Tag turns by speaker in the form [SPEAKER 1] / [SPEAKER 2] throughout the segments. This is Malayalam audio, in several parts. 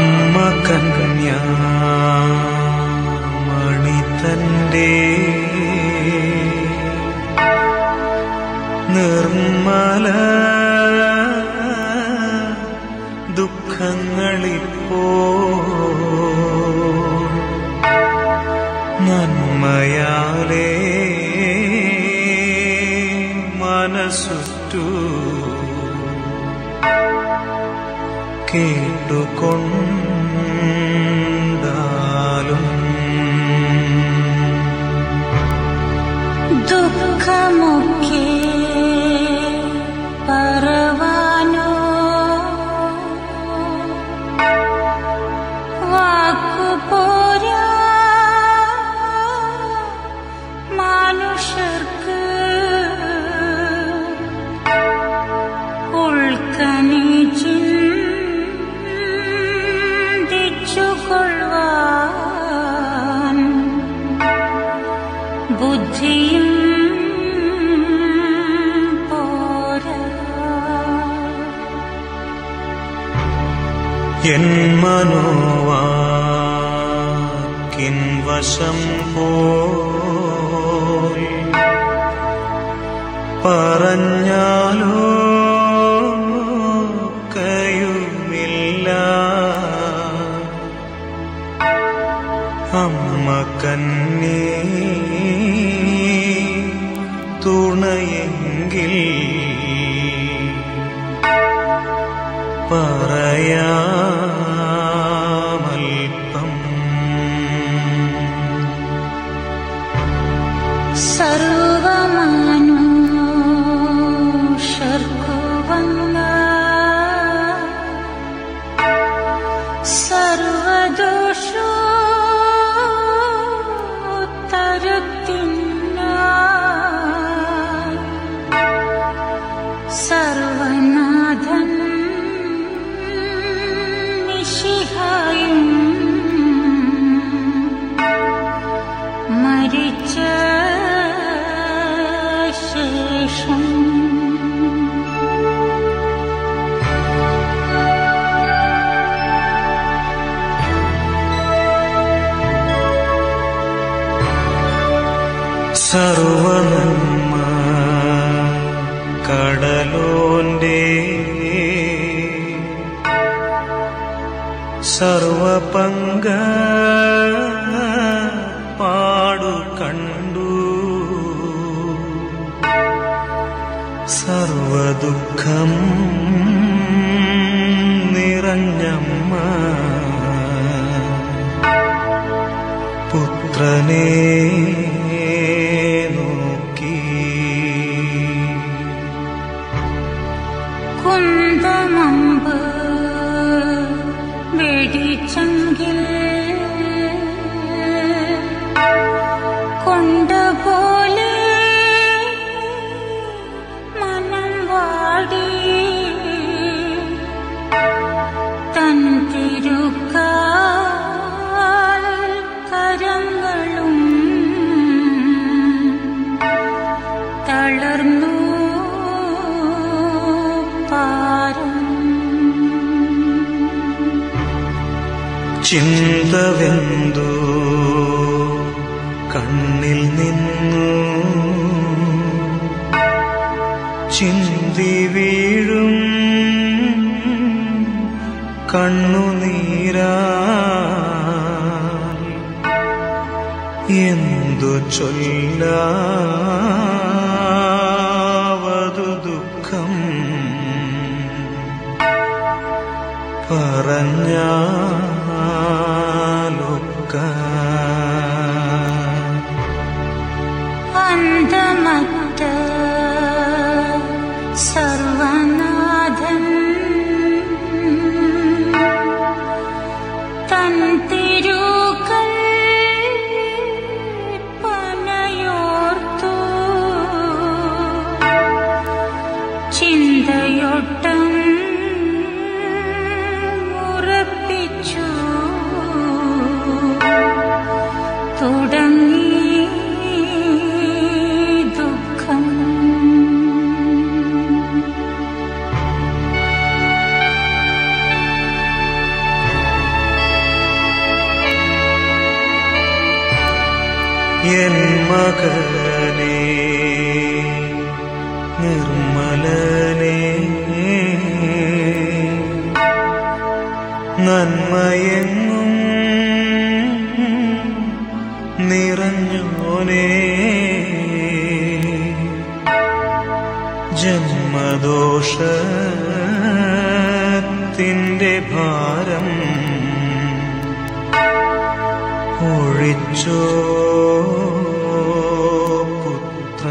[SPEAKER 1] അമ്മ കന്യാമണി തന്റെ നിർമ്മല ദുഃഖങ്ങളിപ്പോ നന്മയാലേ മനസ്സുറ്റു കേട്ടുകൊണ്ടാലും
[SPEAKER 2] ദുഃഖമൊക്കെ പറവാനോ വാക്കുപോരാ മനുഷ്യർക്ക് ഉൾക്കണി ചിന്തിച്ചുകൊള്ളുവാൻ ബുദ്ധിയും പോരാ
[SPEAKER 1] എൻ മനോവാക്കിൻ വശം പോൽ പറഞ്ഞാലോ കയുമില്ല അമ്മ കന്നേ തുണയെങ്കിൽ പറയാമൽപ്പം
[SPEAKER 2] സർവമാനുഷർക്കു വന്ന സർവദോഷോ തരത്തിനായി സർവനാഥൻ നിശിഹായും മരിച്ച ശേഷം
[SPEAKER 1] സർവനന്മ കടലോന്റെ സർവപങ്ക പാടു കണ്ടു സർവദുഃഖം നിറഞ്ഞമ്മ പുത്രനെ നോക്കി
[SPEAKER 2] കുന്തമമ്പ് വെടിച്ചെങ്കിൽ കൊണ്ടപോലെ മനം വാടി തൻ തിരുക്കാൽ കരങ്ങളും തളർന്നു പാരം
[SPEAKER 1] ചിന്തവെന്തു കണ്ണിൽ നിന്നു ചിന്തി വീഴും കണ്ണുനീരാ എന്തു ചൊല്ലാവതു ദുഃഖം പറഞ്ഞാലൊക്ക
[SPEAKER 2] അന്തമറ്റ സർവനാഥൻ തൻ തിരുകൾ പനയോർത്തു
[SPEAKER 1] ജന്മദോഷത്തിൻ്റെ ഭാരം ഒഴിച്ചോ പുത്ര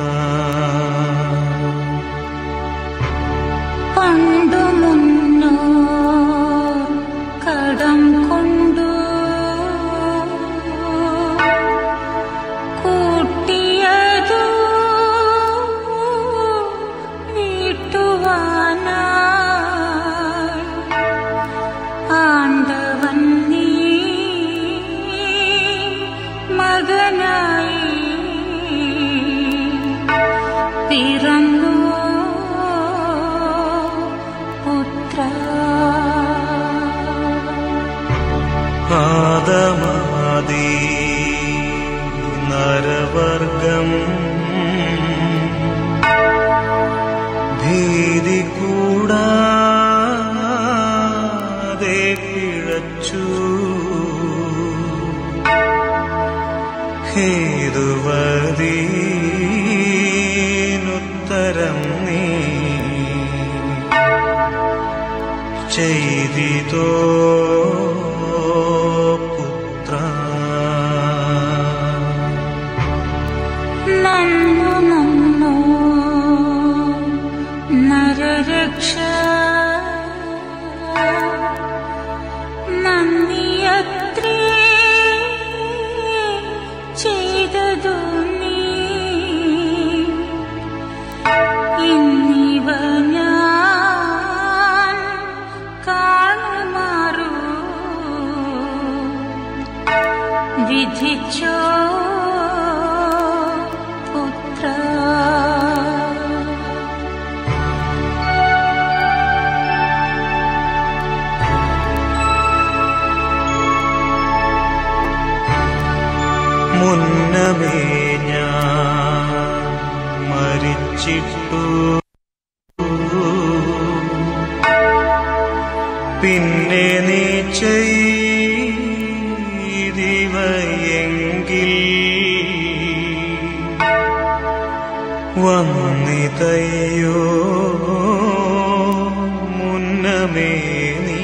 [SPEAKER 2] പണ്ടു മുന്നോ കടം കൊണ്ടു കൂട്ടിയതു വീട്ടുവാനായി ആണ്ടവൻ നീ മകനായി പിറന്നു പുത്ര
[SPEAKER 1] ആദമാദി നരവർഗം ഭീതി കൂടാതെ പിഴച്ചു ഹേതുവദീനുത്തരം നീ ചെയ്തിതോ പുത്ര
[SPEAKER 2] നന്നു നന്നു നരരക്ഷ നന്ദിയത്രേ ചെയ്തതു നീ ഇന്നിവ ഞാൻ കാണുമാറൂ വിധിച്ചോ പുത്ര
[SPEAKER 1] മുന്നമേ ഞാൻ മരിച്ചിട്ടു പിന്നെ നീ ചെയ്തിവയെങ്കിൽ വന്നിതയ്യോ മുന്നമേ നീ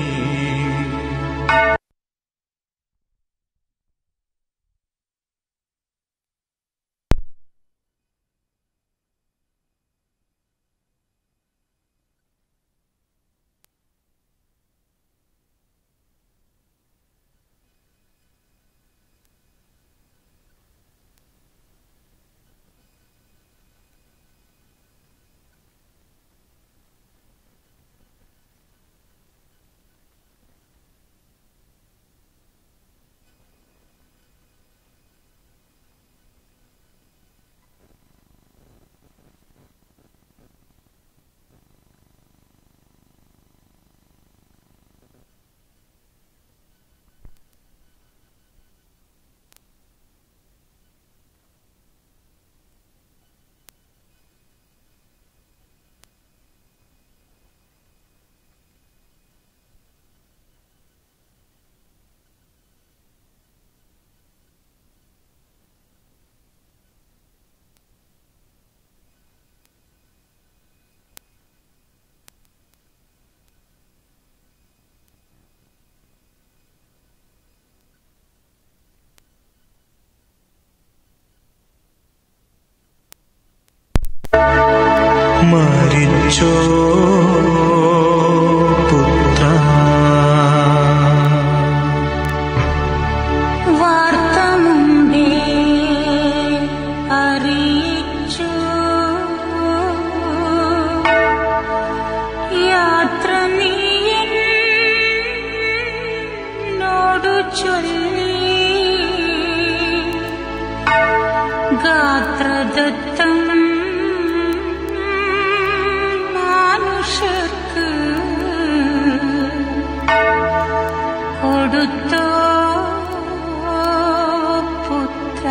[SPEAKER 1] മരിച്ചോ പുത്ര
[SPEAKER 2] വാർത്ത മുമ്പേ അറിയിച്ചു യാത്ര നീ എന്നോടു ചൊല്ലി ഗാത്രദത്തം മാനുഷർക്ക് കൊടുത്തോ പുത്ര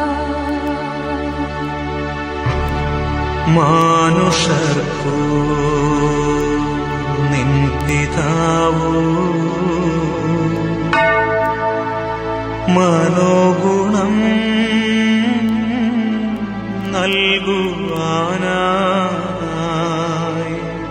[SPEAKER 1] മാനുഷർക്കു നിൻ പിതാവു മനോഗുണം നൽകുവാനായി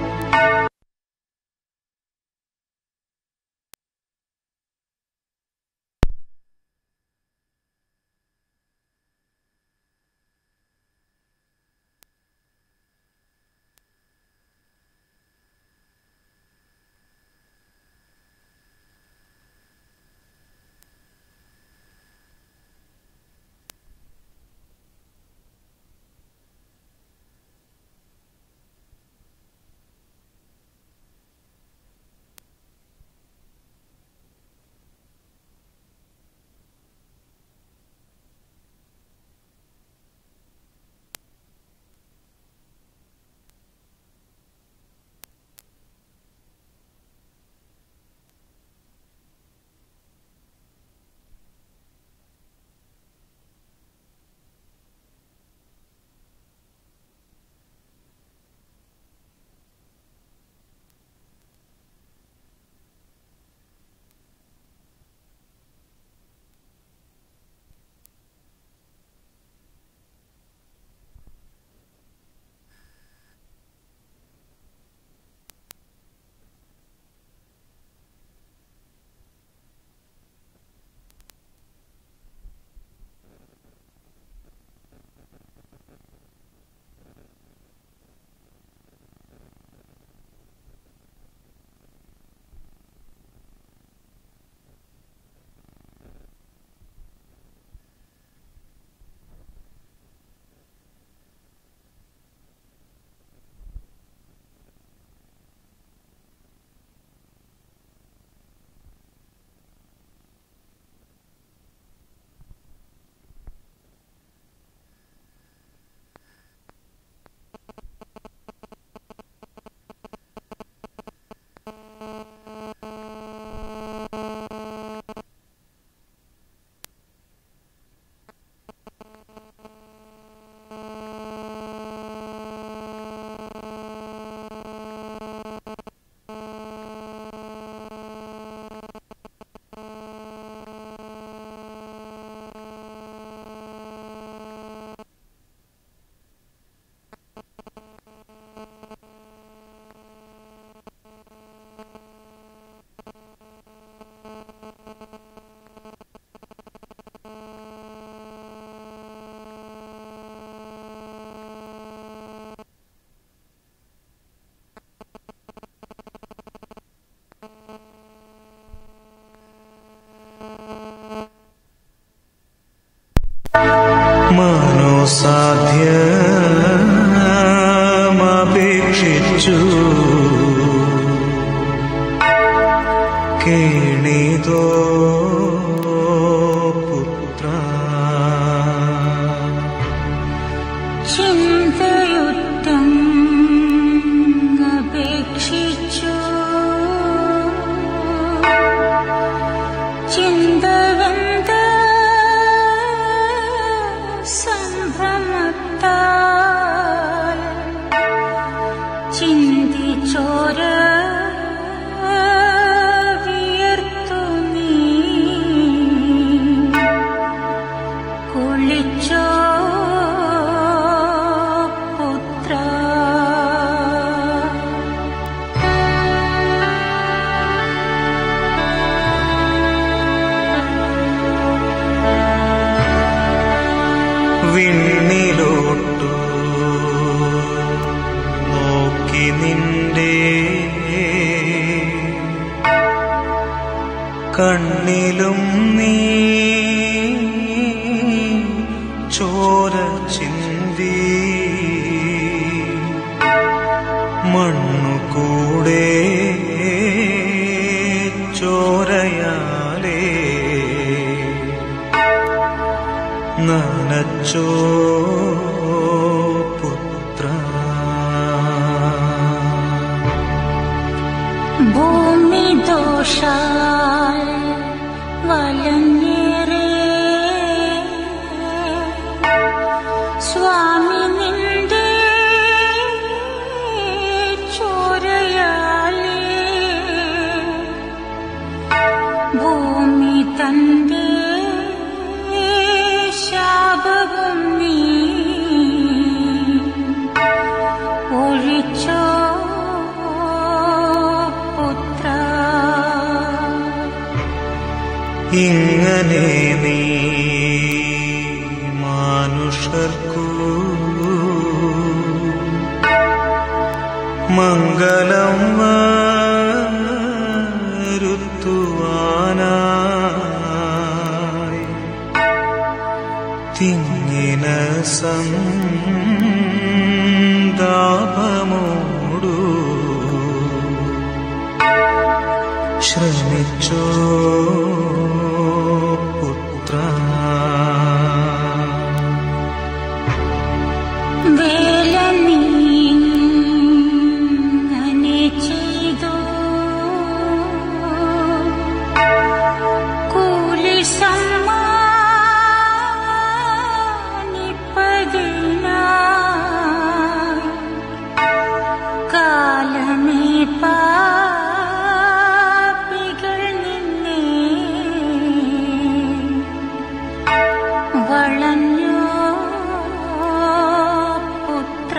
[SPEAKER 1] മനോസാധ്യമപേക്ഷിച്ചു കേണിതോ പുത്ര
[SPEAKER 2] ചിന്തയുക്തം അപേക്ഷിച്ചു ചിന്തവന്ത സംഭ്രമത്താൽ ചിന്തിച്ചോര വിയർത്തു നീ കുളിച്ചോ പുത്ര
[SPEAKER 1] വിണ്ണിലോട്ടു നോക്കി നിന്റെ കണ്ണിലും നീ ചോര ചിന്തി മണ്ണു കൂടെ ചോരയാലേ നനച്ചോ പുത്ര
[SPEAKER 2] ഭൂമി ദോഷാൽ വലഞ്ഞേറെ സ്വാമി നിന്റെ ചോരയാലേ ഭൂമി തന്റെ ശാപവും നീ
[SPEAKER 1] പ്രിയനേ നീ മാനുഷർക്കു മംഗളം വരുത്തുവാനായി തിങ്ങിന സന്താപമോടു ശ്രമിച്ചോ പുത്ര
[SPEAKER 2] വേല നീങ്ങനെ ചെയ്തു കൂലി സമ്മാനിപ്പതിനായി കാലമേ പാപികൾ നിന്നെ വളഞ്ഞോ പുത്ര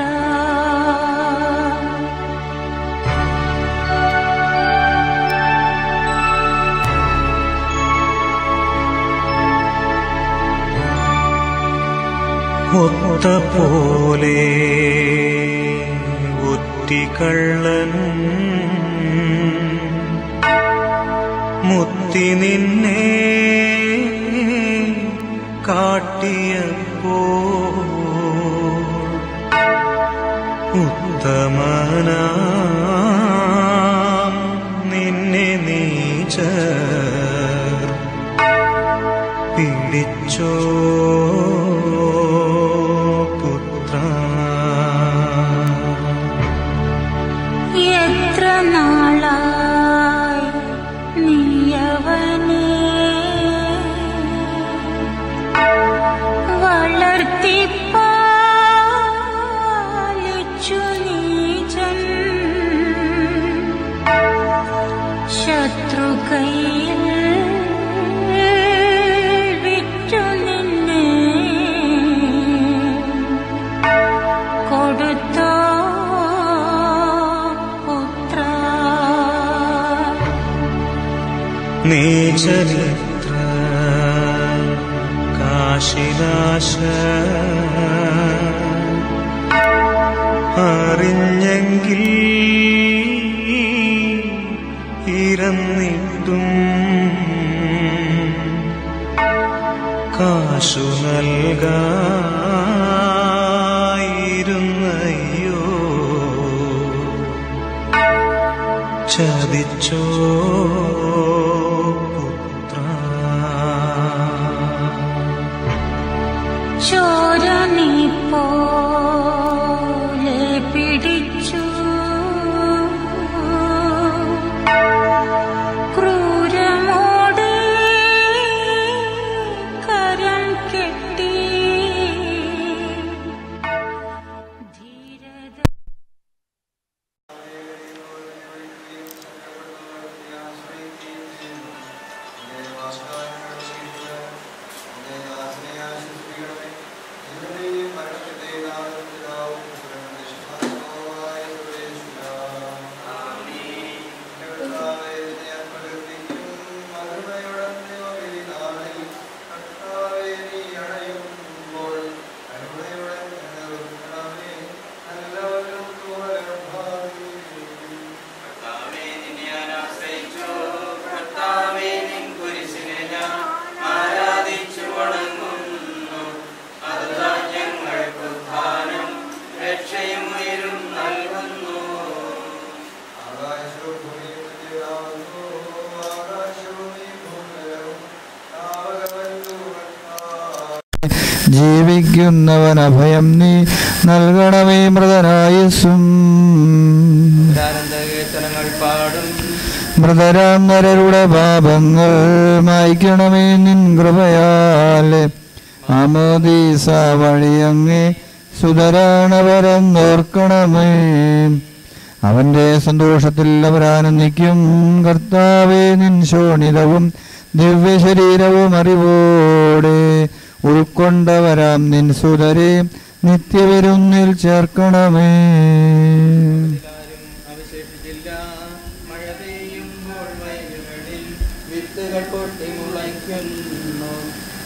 [SPEAKER 1] ഒത്ത പോലെ ഒറ്റിക്കള്ളൻ മുത്തി നിന്നെ കാട്ടിയപ്പോ ഉത്തമനാം നിന്നെ നീചർ പിടിച്ചോ പുത്ര
[SPEAKER 2] എത്ര നാളായി നീയവനെ വളർത്തിപ്പാലിച്ചു നീചൻ ശത്രുകയിൽ വിറ്റു നിന്നെ കൊടുത്തോ പുത്ര
[SPEAKER 1] നീചരിത്ര കാശിനാശ അറിഞ്ഞെങ്കിൽ ഇരന്നിട്ടും കാശു നൽകായിരുന്നയ്യോ ചതിച്ചോ പുത്ര
[SPEAKER 2] ചോര നീ പോലെ പിടിച്ചു ക്രൂരമോടെ കരം കെട്ടി ധീരത
[SPEAKER 3] കർത്താവേ, നിന്നെ ഞാൻ ആശ്രയിച്ചു. കർത്താവേ, നിൻ കുരിശിനെ ഞാൻ ആരാധിച്ചു വണങ്ങുന്നു. അതുതാൻ ഞങ്ങൾക്ക് ഉദ്ധാനം, രക്ഷയും ഉയരും നൽകുന്നു.
[SPEAKER 4] ജീവിക്കുന്നവൻ അഭയം നീ നൽകണമേ മൃതനായുസും
[SPEAKER 3] ആനന്ദകീർത്തനങ്ങൾ പാടും
[SPEAKER 4] മൃതരാം നരരുടെ പാപങ്ങൾ മായ്ക്കണമേ നിൻ കൃപയാലെ ആമോദീസ വഴിയങ്ങേ സുതരാണവരെന്നോർക്കണമേ അവന്റെ സന്തോഷത്തിൽ അവരാനന്ദിക്കും കർത്താവേ നിൻ ശോണിതവും ദിവ്യശരീരവും അറിവോടെ ഉൾക്കൊണ്ടവരാം നിൻ സുതരെ നിത്യവിരുന്നിൽ ചേർക്കണമേ
[SPEAKER 3] ആരും അവശേഷിച്ചില്ല മഴ പെയ്യുമ്പോൾ വയലുകളിൽ വിത്തുകൾ പൊട്ടി മുളയ്ക്കുന്നു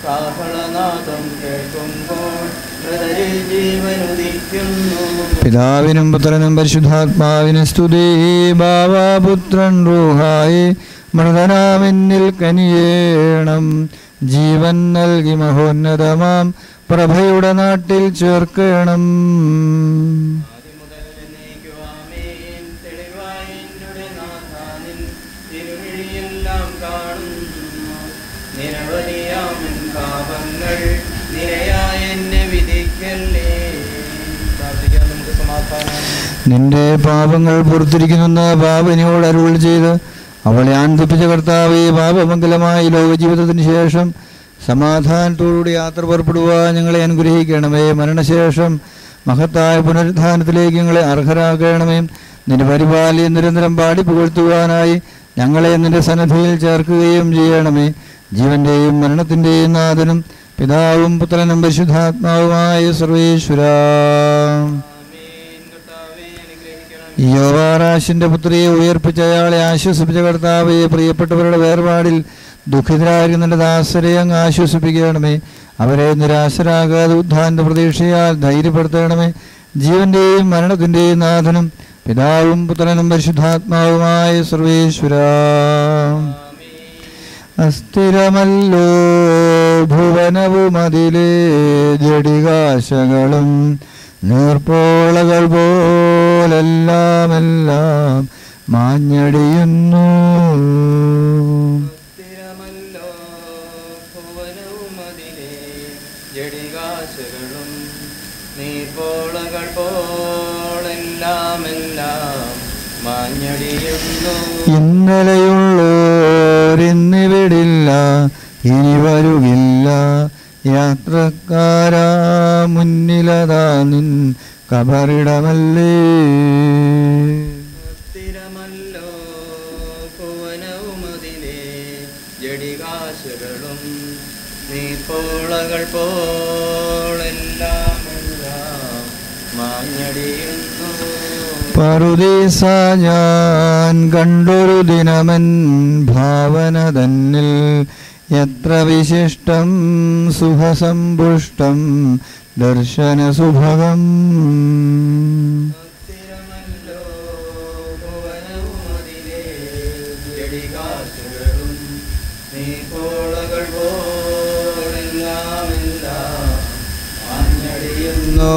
[SPEAKER 3] കാഹളനാദം കേൾക്കുമ്പോൾ ഹൃദയ ജീവനുദിക്കുന്നു
[SPEAKER 4] പിതാവിനും പുത്രനും പരിശുദ്ധാത്മാവിനും സ്തുതി ബാവാപുത്രൻ റൂഹായി മൃതനാമിന്നിൽ കനിയേണം ജീവൻ നൽകി മഹോന്നതമാം പ്രഭയുടെ നാട്ടിൽ ചേർക്കണം
[SPEAKER 3] ആദ്യം മുതൽ എന്നേക്കുമാമേൻ തെളിവായി എന്നുടെ നാഥാനിൻ തിരുമിഴിയെല്ലാം കാണുന്നു നിരവധിയാമൻ പാപങ്ങൾ നിരയായ എന്നെ വിധിക്കല്ലേ പ്രാർത്ഥിക്കാം നമുക്ക് സമാധാനം
[SPEAKER 4] നിന്റെ പാപങ്ങൾ പുറത്തിരിക്കുന്നെന്ന് പാപനിയോട് അരുൾ ചെയ്ത് അവളെ ആനന്ദിപ്പിച്ച കർത്താവെ പാപമംഗലമായി ലോകജീവിതത്തിന് ശേഷം സമാധാനത്തോടുകൂടി യാത്ര പുറപ്പെടുവാൻ ഞങ്ങളെ അനുഗ്രഹിക്കണമേ മരണശേഷം മഹത്തായ പുനരുദ്ധാനത്തിലേക്ക് ഞങ്ങളെ അർഹരാക്കണമേ നിന്റെ പരിപാലയം നിരന്തരം പാടി പുകഴ്ത്തുവാനായി ഞങ്ങളെ നിന്റെ സന്നദ്ധിയിൽ ചേർക്കുകയും ചെയ്യണമേ ജീവന്റെയും മരണത്തിന്റെയും നാഥനും പിതാവും പുത്രനും പരിശുദ്ധാത്മാവുമായ സർവേശ്വര
[SPEAKER 3] ആമേൻ കർത്താവേ അനുഗ്രഹിക്കണം
[SPEAKER 4] യോവാറാശിന്റെ പുത്രിയെ ഉയർപ്പിച്ച അയാളെ ആശ്വസിപ്പിച്ച കർത്താവെ പ്രിയപ്പെട്ടവരുടെ വേർപാടിൽ ദുഃഖിതരായിരിക്കുന്ന ദാസരെ അങ്ങ് ആശ്വസിപ്പിക്കണമേ അവരെ നിരാശരാകാതെ ഉദ്ധാന്റെ പ്രതീക്ഷയാൽ ധൈര്യപ്പെടുത്തണമേ ജീവന്റെയും മരണത്തിന്റെയും നാഥനും പിതാവും പുത്രനും പരിശുദ്ധാത്മാവുമായ സർവേശ്വര അസ്ഥിരമല്ലോ ഭുവനവും അതിലെ ജടികാശകളും നീർപ്പോളകൾ പോലെല്ലാമെല്ലാം മാഞ്ഞടിയുന്നു
[SPEAKER 3] സ്ഥിരമല്ലോ ഭുവനവും അതിലെ ജടികാശകളും നീർപ്പോളകൾ പോളെല്ലാമെല്ലാം മാഞ്ഞടിയുന്നു
[SPEAKER 4] ഇന്നലെയുള്ളോരിന്നിവിടില്ല ഇനി വരുകില്ല യാത്രക്കാരാ മുന്നിലതാ നിൻ കബറിടമല്ലേ
[SPEAKER 3] സ്ഥിരമല്ലോ ഭുവനവും അതിലെ ജടികാശകളും നീർപ്പോളകൾ പോളെല്ലാമെല്ലാം മാഞ്ഞടിയുന്നു
[SPEAKER 4] പറുദീസ ഞാൻ കണ്ടൊരു ദിനമൻ ഭാവന തന്നിൽ എത്ര വിശിഷ്ടം സുഖസമ്പുഷ്ടം ദർശന സുഭഗം
[SPEAKER 3] സ്ഥിരമല്ലോ ഭുവനവും അതിലെ ജടികാശകളും നീർപ്പോളകൾ പോളെല്ലാമെല്ലാം മാഞ്ഞടിയുന്നു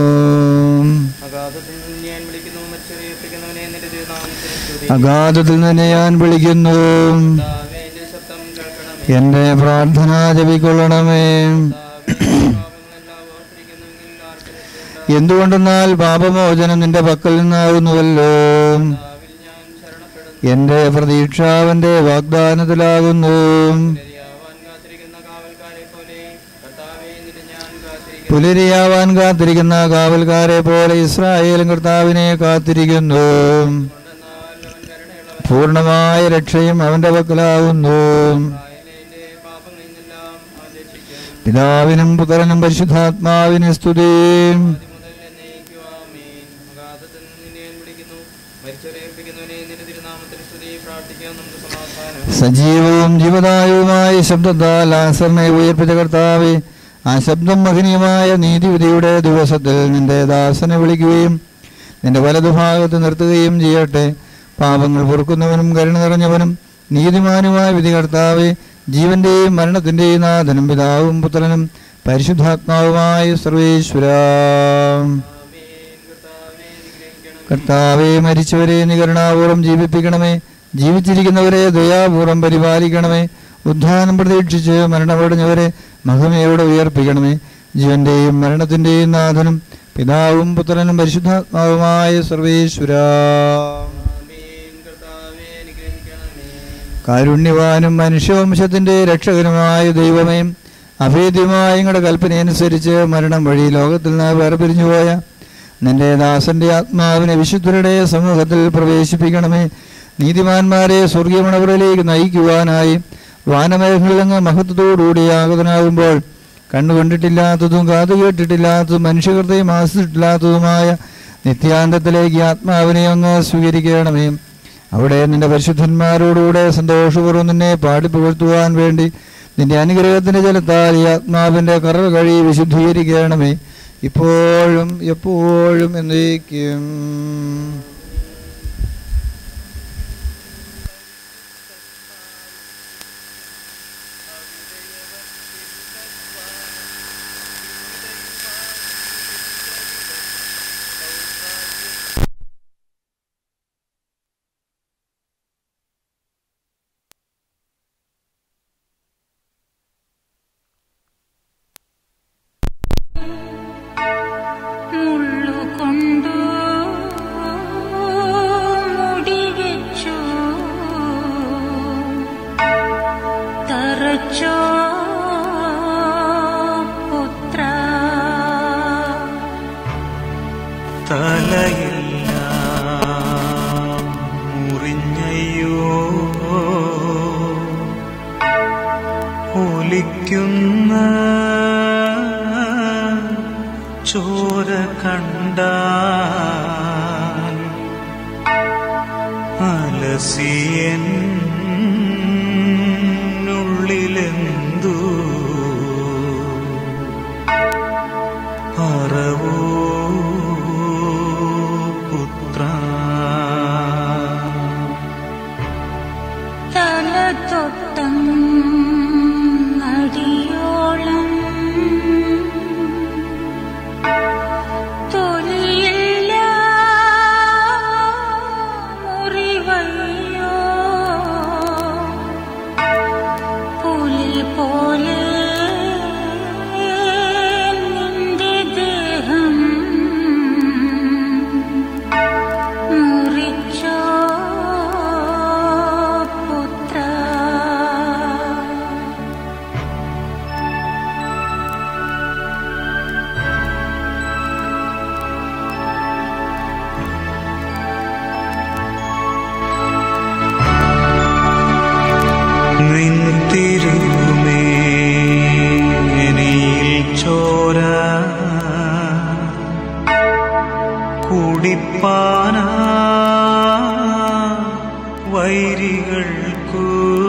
[SPEAKER 3] അഗാധത്തിൽ നിന്ന് ഞാൻ വിളിക്കുന്നു മച്ചറിയപ്പിക്കുന്നവനെ നിന്റെ തിരുനാമത്തിന് സ്തുതി
[SPEAKER 4] അഗാധത്തിൽ നിന്ന് ഞാൻ വിളിക്കുന്നു
[SPEAKER 3] കർത്താവേ, എന്റെ ശബ്ദം കേൾക്കണമേ
[SPEAKER 4] എന്റെ പ്രാർത്ഥന ജപിക്കൊള്ളണമേ
[SPEAKER 3] കർത്താവേ, പാപങ്ങളെല്ലാം ഓർത്തിരിക്കുന്നുവെങ്കിൽ ആർക്ക് രക്ഷയുണ്ടാകും?
[SPEAKER 4] എന്തുകൊണ്ടെന്നാൽ പാപമോചനം നിന്റെ പക്കൽ നിന്നാകുന്നുവല്ലോ
[SPEAKER 3] കർത്താവിൽ ഞാൻ ശരണപ്പെടുന്നു
[SPEAKER 4] എന്റെ പ്രതീക്ഷ അവന്റെ വാഗ്ദാനത്തിലാകുന്നു
[SPEAKER 3] ശരിയാവാൻ കാത്തിരിക്കുന്ന കാവൽക്കാരെ പോലെ കർത്താവേ നിന്നെ ഞാൻ കാത്തിരിക്കുന്നു
[SPEAKER 4] പുലരിയാവാൻ കാത്തിരിക്കുന്ന കാവൽക്കാരെ പോലെ ഇസ്രായേലും കർത്താവിനെ കാത്തിരിക്കുന്നു
[SPEAKER 3] കൊണ്ടെന്നാൽ അവൻ കരുണയുള്ളവൻ
[SPEAKER 4] പൂർണ്ണമായ രക്ഷയും അവന്റെ പക്കലാകുന്നു
[SPEAKER 3] ഇസ്രായേലിന്റെ പാപങ്ങളിൽ നിന്നെല്ലാം അവൻ രക്ഷിക്കും
[SPEAKER 4] പിതാവിനും പുത്രനും പരിശുദ്ധാത്മാവിന് സ്തുതി
[SPEAKER 3] ആദ്യം മുതൽ എന്നേക്കും ആമേൻ അഗാധത്തിൽ നിന്ന് നിന്നെ ഞാൻ വിളിക്കുന്നു മരിച്ചറിയിപ്പിക്കുന്നവനെ നിന്റെ തിരുനാമത്തിന് സ്തുതി പ്രാർത്ഥിക്കാം നമുക്ക് സമാധാനം
[SPEAKER 4] സജീവവും ജീവദായവുമായ ശബ്ദത്താൽ ആസറിനെ ഉയർപ്പിച്ച കർത്താവെ ആ ശബ്ദം മഹനീയമായ നീതിവിധിയുടെ ദിവസത്തിൽ നിന്റെ ദാസനെ വിളിക്കുകയും നിന്റെ വലതുഭാഗത്ത് നിർത്തുകയും ചെയ്യട്ടെ പാപങ്ങൾ പൊറുക്കുന്നവനും കരുണ നിറഞ്ഞവനും നീതിമാനുമായ വിധി കർത്താവെ ജീവന്റെയും മരണത്തിന്റെയും നാഥനും പിതാവും പുത്രനും പരിശുദ്ധാത്മാവുമായ സർവേശ്വര
[SPEAKER 3] ആമേൻ കർത്താവേ അനുഗ്രഹിക്കണം
[SPEAKER 4] കർത്താവെ മരിച്ചവരെ നീ കരുണാപൂർവ്വം ജീവിപ്പിക്കണമേ ജീവിച്ചിരിക്കുന്നവരെ ദയാപൂർവ്വം പരിപാലിക്കണമേ ഉദ്ധാനം പ്രതീക്ഷിച്ച് മരണമടഞ്ഞവരെ മഹിമയോടെ ഉയർപ്പിക്കണമേ ജീവന്റെയും മരണത്തിന്റെയും നാഥനും പിതാവും പുത്രനും പരിശുദ്ധാത്മാവുമായ സർവേശ്വര
[SPEAKER 3] ആമേൻ കർത്താവേ അനുഗ്രഹിക്കണമേ
[SPEAKER 4] കാരുണ്യവാനും മനുഷ്യവംശത്തിന്റെ രക്ഷകനുമായ ദൈവമേ അഭേദ്യമായ നിങ്ങളുടെ കൽപ്പനയനുസരിച്ച് മരണം വഴി ലോകത്തിൽ നിന്ന് വേർപിരിഞ്ഞുപോയ നിന്റെ ദാസന്റെ ആത്മാവിനെ വിശുദ്ധരുടെ സമൂഹത്തിൽ പ്രവേശിപ്പിക്കണമേ നീതിമാന്മാരെ സ്വർഗീയമണവറിലേക്ക് നയിക്കുവാനായി വാനമേഘങ്ങളിൽ അങ്ങ് മഹത്വത്തോടുകൂടി ആഗതനാകുമ്പോൾ കണ്ണുകണ്ടിട്ടില്ലാത്തതും കാതു കേട്ടിട്ടില്ലാത്തതും മനുഷ്യഹൃദയം ആസ്വദിച്ചിട്ടില്ലാത്തതുമായ നിത്യാന്തത്തിലേക്ക് ആത്മാവിനെ അങ്ങ് സ്വീകരിക്കണമേ അവിടെ നിന്റെ പരിശുദ്ധന്മാരോടുകൂടെ സന്തോഷപൂർവ്വം നിന്നെ പാടി പുകഴ്ത്തുവാൻ വേണ്ടി നിന്റെ അനുഗ്രഹത്തിന്റെ ജലത്താൽ ഈ ആത്മാവിന്റെ കറവ് കഴി വിശുദ്ധീകരിക്കണമേ ഇപ്പോഴും എപ്പോഴും എന്നേക്കും
[SPEAKER 2] മുള്ളുകൊണ്ടു മുടിവെച്ചു തറച്ചോ പുത്ര
[SPEAKER 1] തലയെല്ലാം മുറിഞ്ഞയ്യോ ഒലിക്കുന്ന ചോര കണ്ട അലസിയൻ ഉള്ളിലെന്തു പറവോ പുത്ര
[SPEAKER 2] തല തൊട്ടം അടിയോളം തൊലിയില്ല മുറിവയ്യോ പുലി പോലെ നിന്റെ ദേഹം മുറിച്ചോ പുത്ര
[SPEAKER 1] നിൻ തിരുമേനിയിൽ ചോര കുടിപ്പാന വൈരികൾക്കു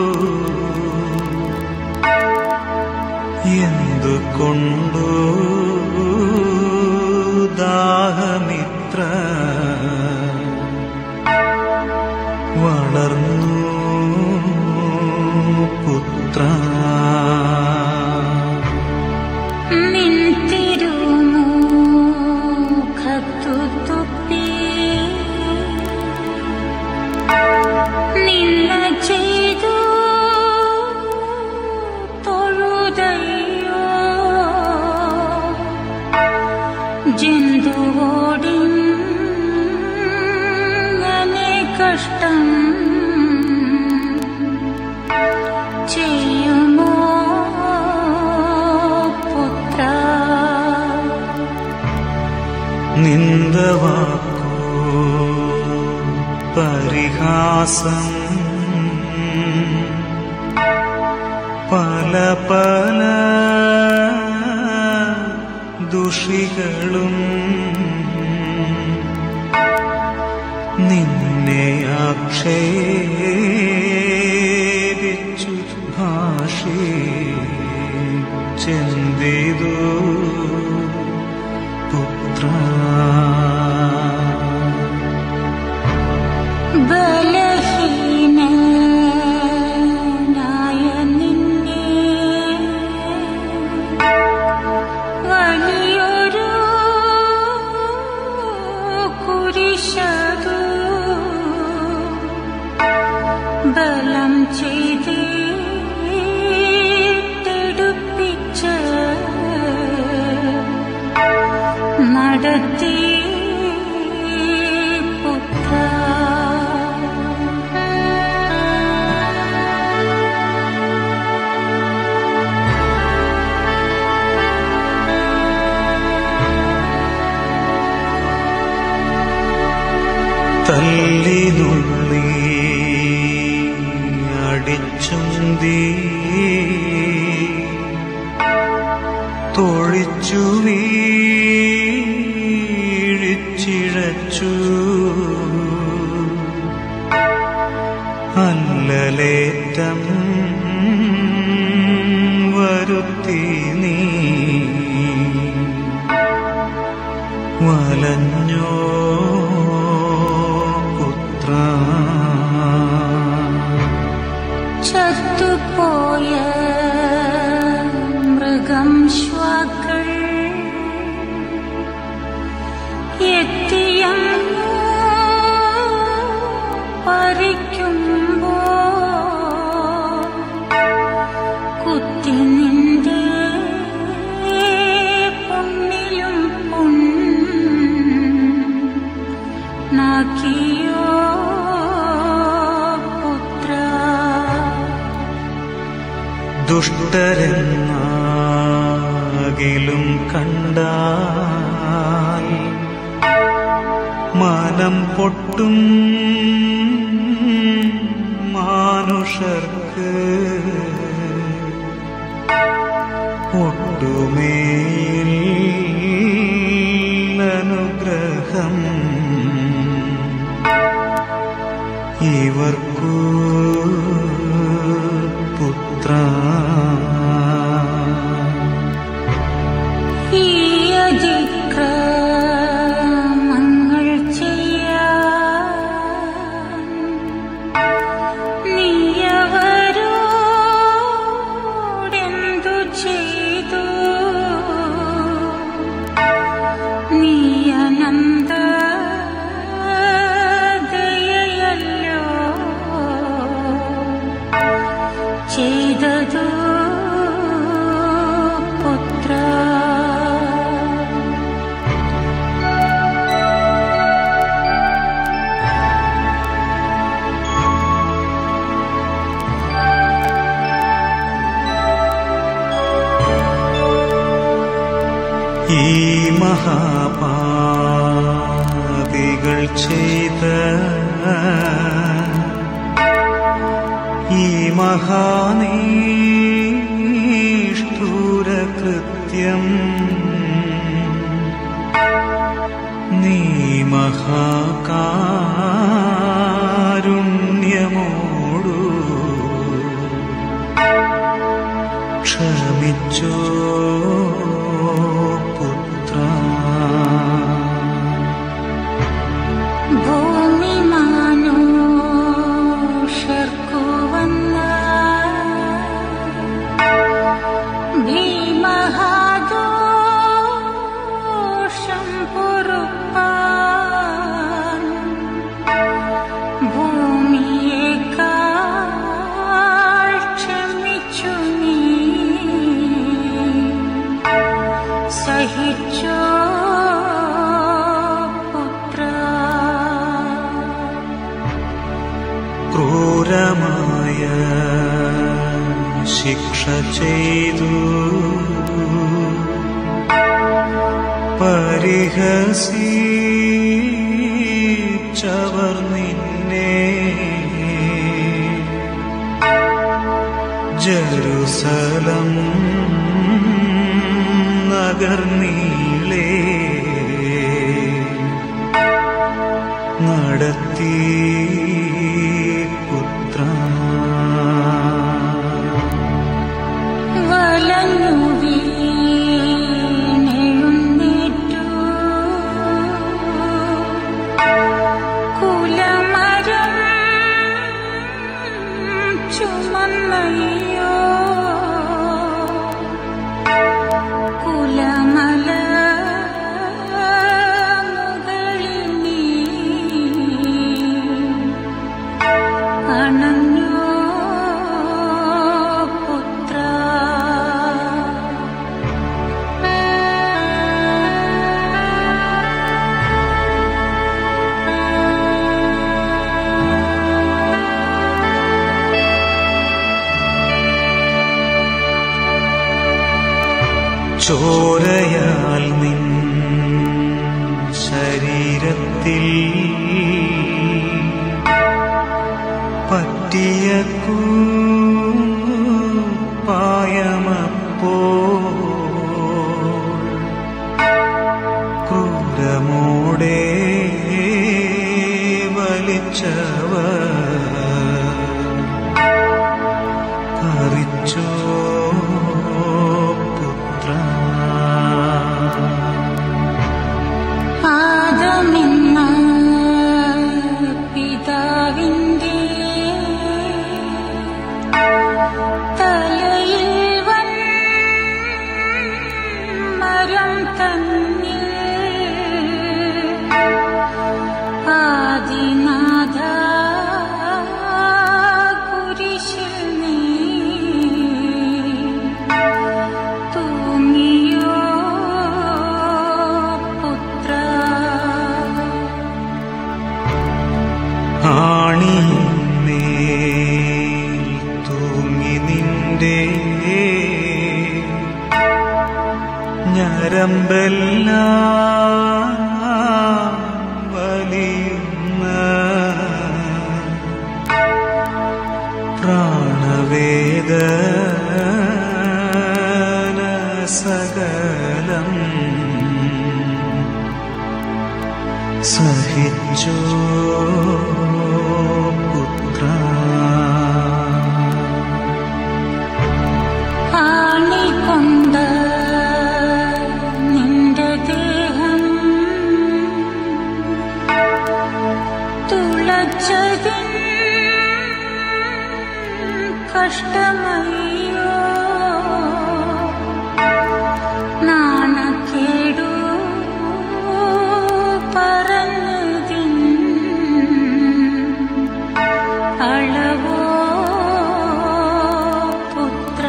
[SPEAKER 1] എന്തുകൊണ്ടു ദാഹമിത്ര വളർന്നു പുത്ര
[SPEAKER 2] നിൻ തിരുമുഖത്തു തുപ്പി നിന്ന ചെയ്തു തൊഴുതയ്യോ ജന്തുവോടിങ്ങനെ കഷ്ടം ചെയ്യുമോ പുത്ര
[SPEAKER 1] നിന്ദവാക്കോ പരിഹാസം പല പല ദുഷികളും നിന്നെ ആക്ഷേപിച്ചു ഭാഷേ ചെന്തിതു പുത്ര
[SPEAKER 2] ബലഹീനനായ നിന്നെ വലിയൊരു കുരിശതു ബലം ചെയ്തെടുപ്പിച്ച് നടത്തി പുത്ര
[SPEAKER 1] തല്ലിനുള്ളി അടിച്ചുന്തി തൊഴിച്ചു വീഴിച്ചിഴച്ചു അല്ലലേറ്റം വരുത്തി നീ വലഞ്ഞോ പുത്ര
[SPEAKER 2] ചത്തുപോയ മൃഗം ശ്വാക്കൾ എത്തിയങ്ങു പറിക്കുമ്പോ കുത്തി നിന്റെ പൊന്നിലും പൊൻ നാക്കിയോ പുത്ര
[SPEAKER 1] ദുഷ്ടരെന്നാകിലും കണ്ടാൽ മനം പൊട്ടും മാനുഷർക്ക് ഒട്ടുമേൽ അനുഗ്രഹം ഇവർക്കു പുത്ര
[SPEAKER 2] ഈ അതിക്രമങ്ങൾ ചെയ്യാൻ നീയവരോടെന്തു ചെയ്തു നീ അനന്ത ദയയല്ലോ ചെയ്തതു പുത്ര
[SPEAKER 1] ഈ മഹാപാപികൾ ചെയ്ത ഈ മഹാനീഷ്ഠൂര കൃത്യം നീ മഹാകാരുണ്യമോടു ക്ഷമിച്ചോ പുത്ര
[SPEAKER 2] ഭൂമി മാനുഷർക്കു വന്ന ഭീമഹാദോഷം പൊറുപ്പാൻ ഭൂമിയേക്കാൾ ക്ഷമിച്ചു നീ സഹിച്ചോ പുത്ര
[SPEAKER 1] ക്രൂരമായ ശിക്ഷ ചെയ്തു പരിഹസിച്ചവർ നിന്നെ ജറുസലം നഗർനീളേ നടത്തി പുത്ര
[SPEAKER 2] വലഞ്ഞു വീണെഴുന്നേറ്റു കുലമരം ചുമന്നയ്യോ കുലമല മുകളിൽ നീ അണഞ്ഞോ പുത്ര
[SPEAKER 1] ചോരയാൽ നിൻ ശരീരത്തിൽ പറ്റിയ പായമപ്പോ ക്രൂരമോടെ വലിച്ചവ കറിച്ചോ സഹിച്ചോ പുത്ര
[SPEAKER 2] ആണിക്കൊണ്ട് നിന്റെ ദേഹം തുളച്ചതിൻ കഷ്ടമയ്യോ നാണക്കേടു പറഞ്ഞതിൻ അളവോ പുത്ര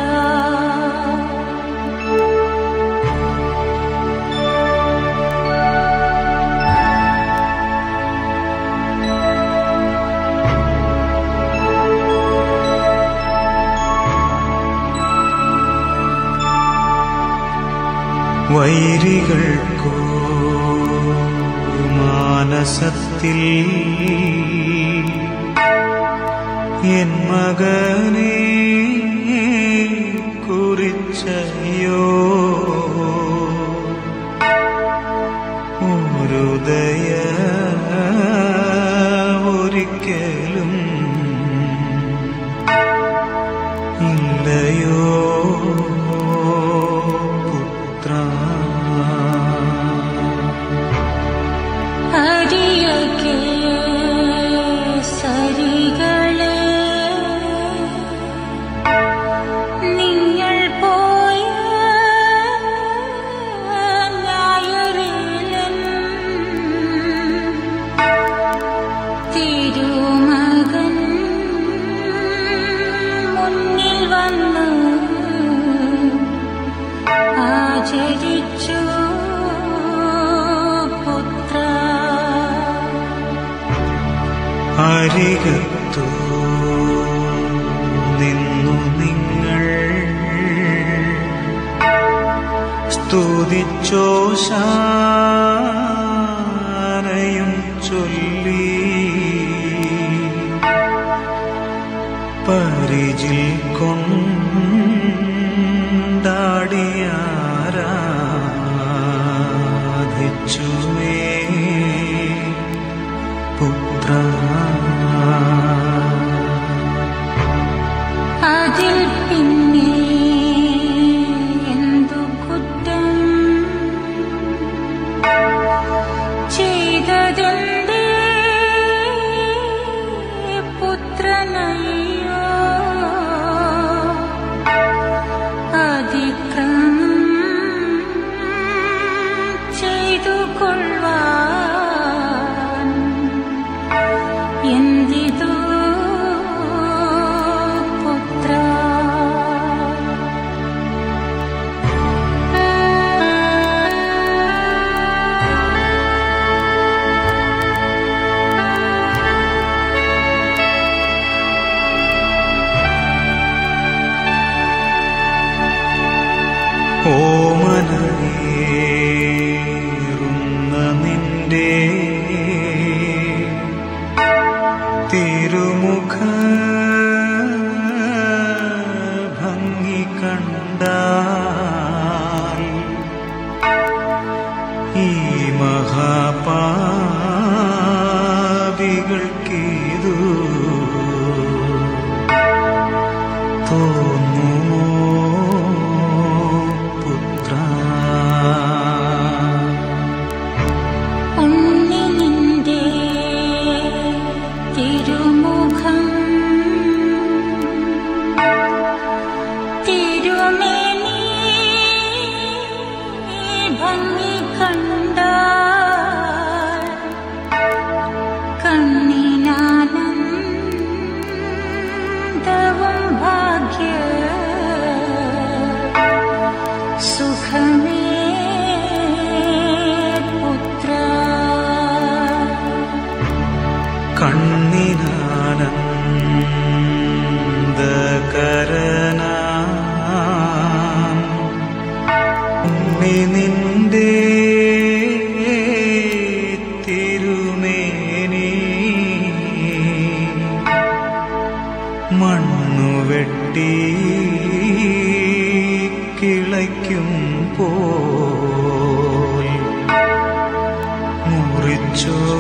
[SPEAKER 1] വൈരികൾക്കോ മാനസത്തിൽ എൻ മകനെ കുറിച്ചയോ ഒരു ദയ ഒരിക്കലും ഇല്ലയോ പുത്ര
[SPEAKER 2] അരിയകെ സരികളെ നിങ്ങൾ പോയ ഞായറിലൻ തിരുമകൻ മുന്നിൽ വന്നു ആചരിച്ചു പുത്ര
[SPEAKER 1] അരികത്തു നിന്നു നിങ്ങൾ സ്തുതിച്ചോ ശാനയും ചൊല്ലി പരിചിൽ കൊണ്ടാടിയാരാധിച്ചുവേ പുത്ര
[SPEAKER 2] അതിൽ പിന്നെ എന്തു കുറ്റം ചെയ്തതെന്തേ പുത്രനയ്യോ അതിക്രമം ചെയ്തു കൊള്ളുവാൻ എന്തിതോ പുത്ര
[SPEAKER 1] ഓമനേറുന്ന നിന്റെ തിരുമുഖ ഭംഗി കണ്ടാൽ ഈ മഹാപാപികൾക്കിതു തോന്നുമോ പുത്ര
[SPEAKER 2] ഉണ്ണി നിന്റെ തിരുമുഖം തിരുമേനി ഭംഗി കണ്ടാൽ കണ്ണിനാനന്ദവും ഭാഗ്യ സുഖമേ പുത്ര
[SPEAKER 1] കണ്ണിനാനന്ദകരനാ ഉണ്ണി നിന്റെ തിരുമേനി മണ്ണു വെട്ടി കിളയ്ക്കും പോൽ മുറിച്ചോ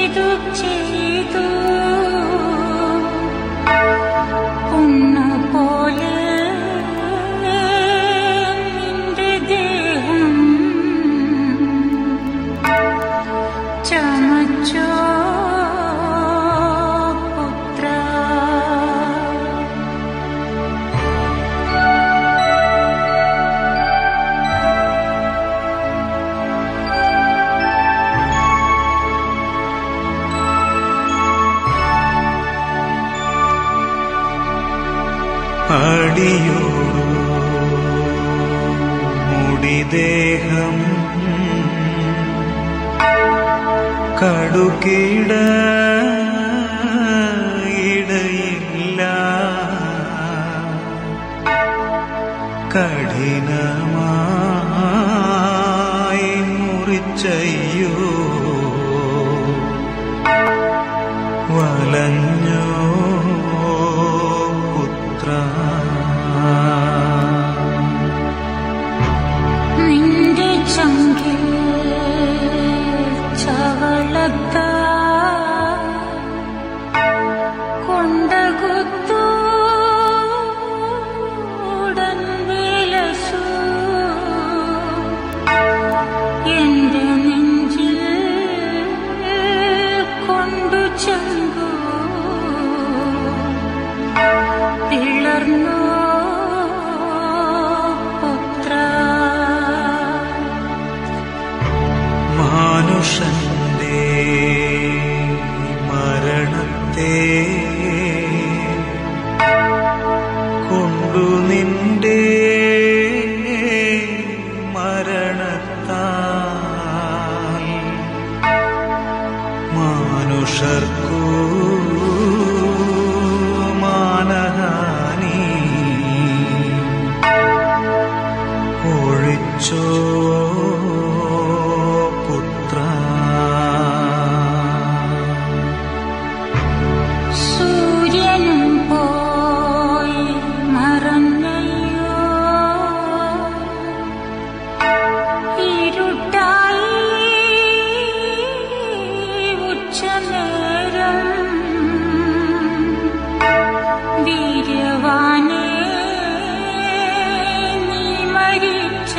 [SPEAKER 2] ചെയ്തു ചെയ്തു പൊന്നുപോലെ നിന്റെ ദേഹം ചമച്ചോ പുത്ര
[SPEAKER 1] അടിയോടു മുടിദേഹം കടുകിട ഇടയില്ല കഠിനമായി മുറിച്ചയ്യോ വലഞ്ഞോ പുത്ര
[SPEAKER 2] നിന്റെ ചങ്കിൽ ചവളത്ത കൊണ്ടകുത്തു ഉടൻ വിലസു എന്റെ നെഞ്ചിൽ കൊണ്ടു ചെങ്കു പിളർന്നു പുത്ര
[SPEAKER 1] മാനുഷന്റെ മരണത്തെ കൊണ്ടു നിന്റെ മരണത്താൽ മാനുഷർക്കു മാനഹാനി ഒഴിച്ചോ പുത്ര
[SPEAKER 2] സൂര്യനും പോയി മറന്നയോ ഇരുട്ടായി ഉച്ചനേരം വീര്യവാനേ നീ മരിച്ച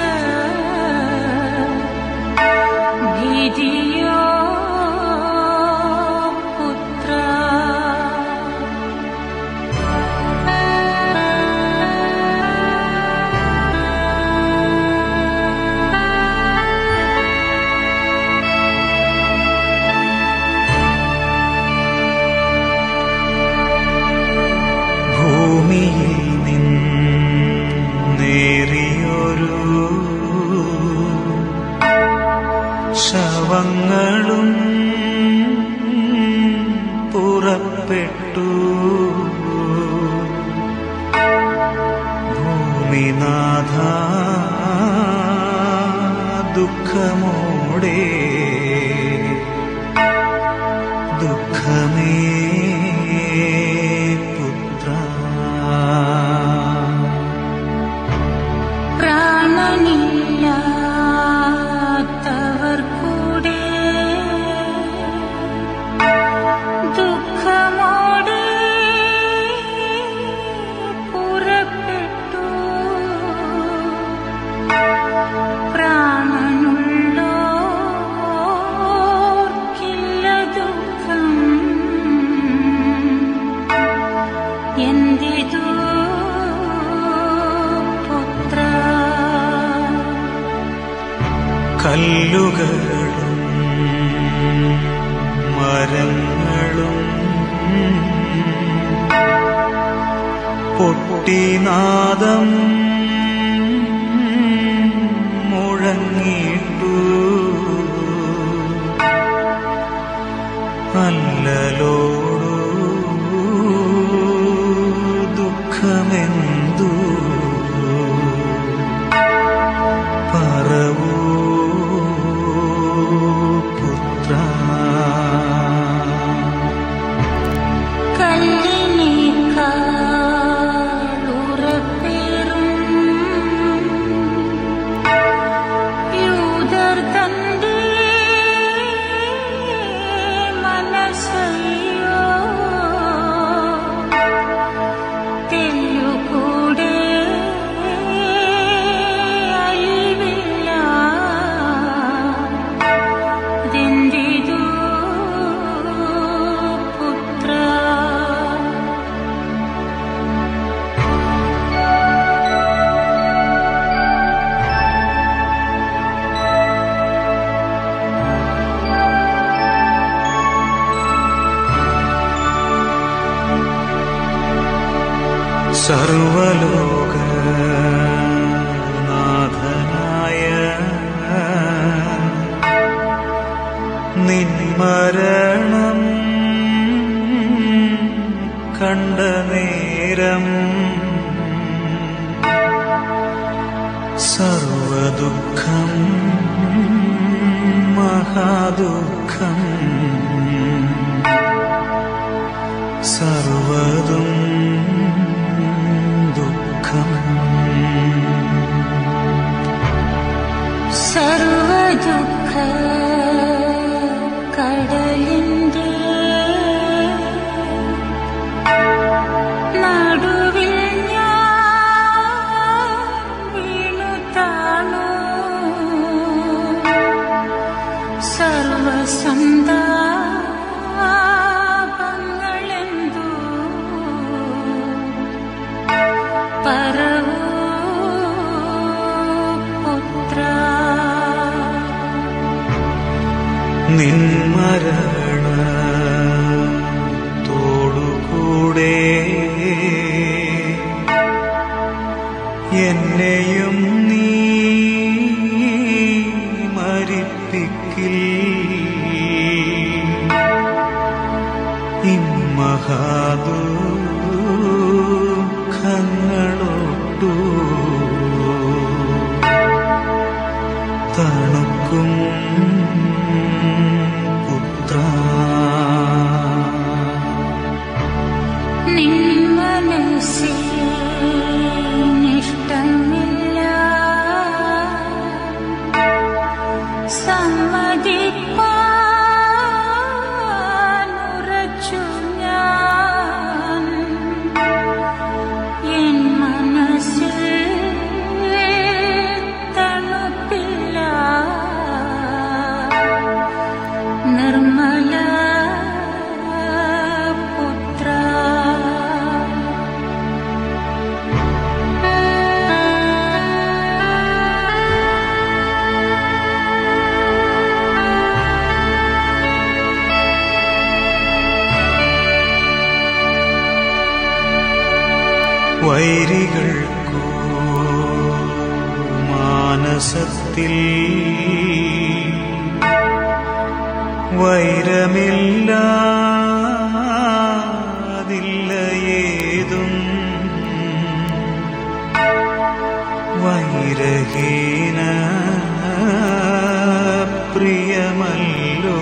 [SPEAKER 2] ഭീതിയോ പുത്ര
[SPEAKER 1] ഭൂമിയിൽ നിന്നേറിയൊരു ശവങ്ങളും പുറപ്പെട്ടു ഭൂമിനാഥ ദുഃഖമോടെ ദുഃഖമേ പുത്ര
[SPEAKER 2] പ്രാണനില്ലാത്തവർ കൂടെ ദുഃഖമോടെ പുറപ്പെട്ടു പ്രാണനുള്ളോർക്കില്ല ദുഃഖം എന്തിതു പുത്ര
[SPEAKER 1] കല്ലുകളും മരങ്ങളും പൊട്ടിനാദം മുഴങ്ങിട്ടു അല്ലലോടു ദുഃഖമെന്തു പറവൂ പുത്ര
[SPEAKER 2] കല്ലിനേക്കാളുറപ്പേറും
[SPEAKER 1] സർവലോക നാഥനായ നിന്മരണം കണ്ട നേരം സർവദുഃഖം മഹാദുഃഖം സർവതും ദുഃഖം
[SPEAKER 2] സർവദുഃഖ കടലിന്റെ നടുവിൽ ഞാൻ വീണു താണു സർവസന്താപങ്ങളെന്തു പറവൂ പുത്ര
[SPEAKER 1] നിന്മരണ തോടുകൂടെ എന്നെയും നീ മരിപ്പിക്കിൽ ഇമ്മഹാദുഃഖങ്ങളൊട്ടു തണുക്കും പുത്ര
[SPEAKER 2] നിൻ മനസ്സിൽ നിഷ്ടമില്ല സമ്മതിപ്പാനുറച്ചു ഞാൻ എൻ മനസ്സിൽ തണുപ്പില്ല നിർമ്മല പുത്ര
[SPEAKER 1] വൈരികൾക്കു മാനസത്തിൽ വൈരമില്ലാതില്ല ഏതും വൈരഹീന പ്രിയമല്ലോ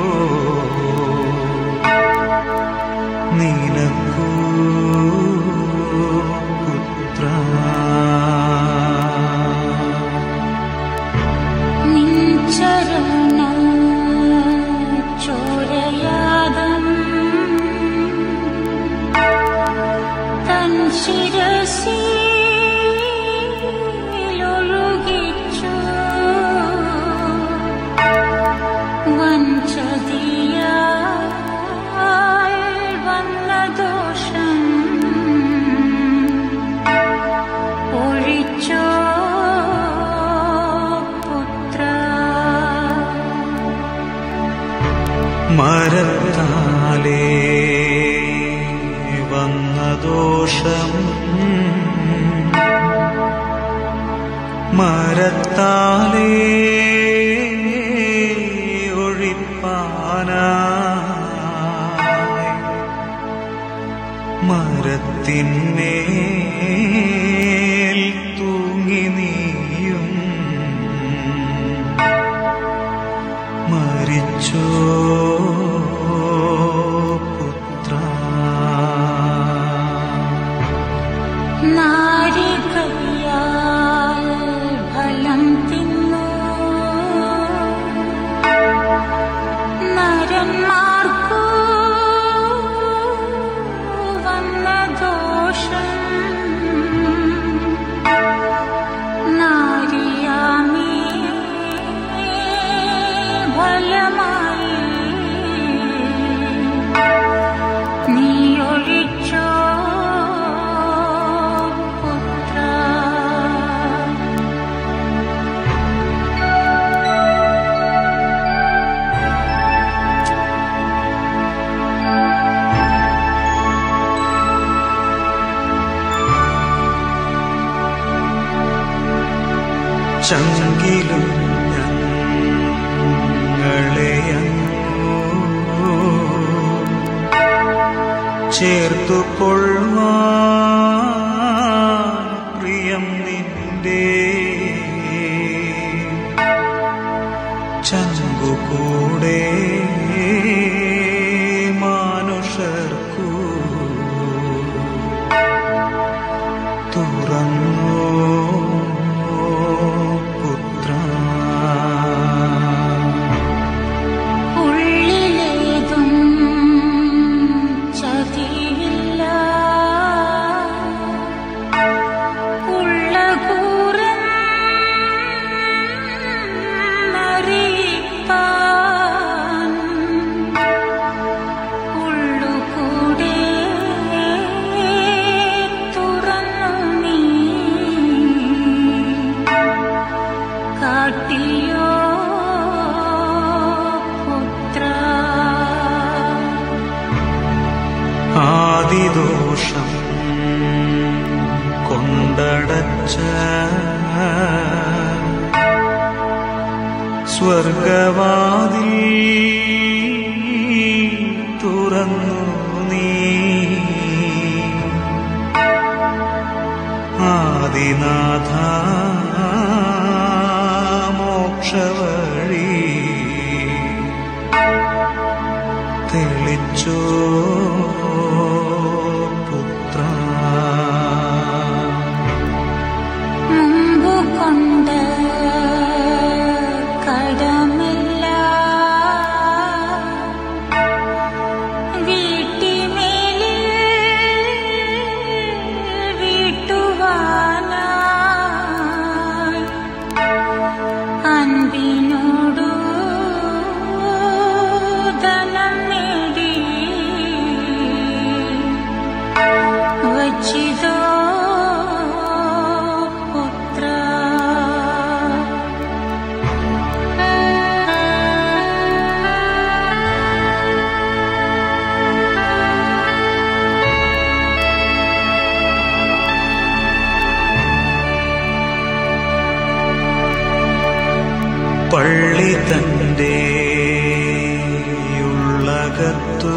[SPEAKER 1] നിനക്കൂ പുത്ര
[SPEAKER 2] നിൻ ചരണ ചോരയാദം തൻ ശിരസിലൊഴുകിച്ചു വഞ്ചതിയാൽ വന്ന ദോഷം ഒഴിച്ചോ പുത്ര
[SPEAKER 1] മരത്താലേ വന്ന ദോഷം മരത്താലേ ഒഴിപ്പാനായി മരത്തിന്മേൽ തൂങ്ങി നീയും മരിച്ചോ പുത്ര
[SPEAKER 2] നാരികയാൽ ഫലം തിന്നു നരന്മാർക്കു വന്ന ദോഷം അയ്യോ പുത്ര
[SPEAKER 1] ആദിദോഷം കൊണ്ടടച്ച സ്വർഗവാതിൽ തുറന്നു നീ ആദിനാഥ മോക്ഷവഴി തെളിച്ചോ പുത്ര
[SPEAKER 2] മുമ്പു കൊണ്ട് കടമില്ല വീട്ടിമേലിൽ വീട്ടുവാനായി അൻപിനോടു ധനം നേടി വച്ചിതോ പുത്ര
[SPEAKER 1] പള്ളി തന്റെ ഉള്ളകത്തു